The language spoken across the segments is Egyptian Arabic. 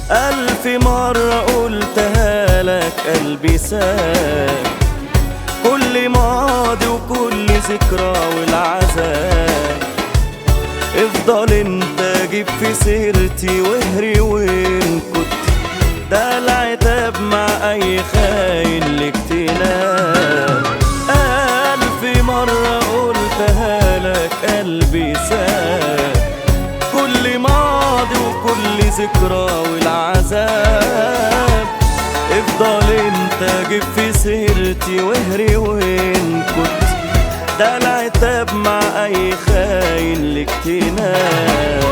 ألف مرة قلتها لك قلبي ساب كل ماضي وكل ذكرى والعذاب افضل انت جيب في سيرتي واهري وين كنت ده العتاب مع اي خاين لك تنام الف مرة قلتها لك قلبي ساب كل ماضي وكل ذكرى والعذاب افضل انت جيب في سيرتي واهري وين كنت ده العتاب مع اي خاين لك تنام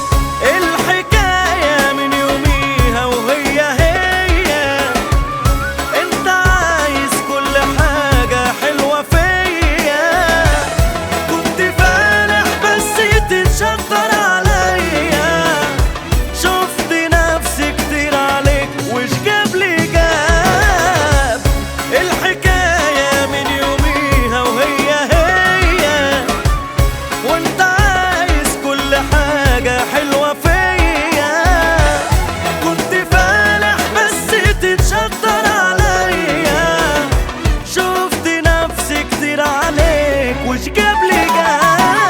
الحكاية من يوميها وهي هي انت عايز كل حاجة حلوة فيا كنت فالح بس تتشطر عليا شفت نفسي كتير عليك وش جاب لي جاب الحكاية من يوميها وهي هي وانت عايز كل حاجة حلوة فيا كنت فالح بس تتشطر عليا شفت نفسي كتير عليك وش جاب لي جاب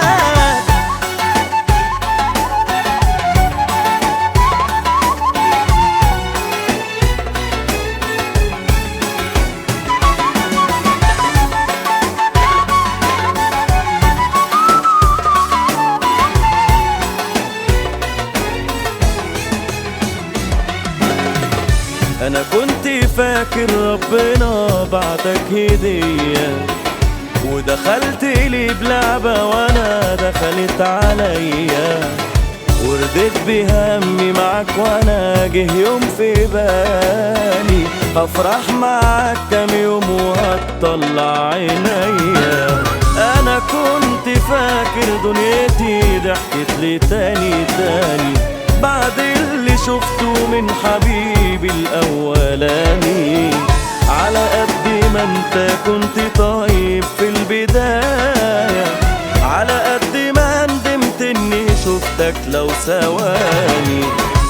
انا كنت فاكر ربنا بعتك هدية ودخلت لي بلعبة وانا دخلت عليا ورديت بهمي معاك وانا جه يوم في بالي هفرح معاك كام يوم وهتطلع عينيا انا كنت فاكر دنيتي ضحكت لي تاني تاني بعد اللي شفته من حبيبي الاولاني على قد ما انت كنت طيب في البداية على قد ما ندمت اني شفتك لو ثواني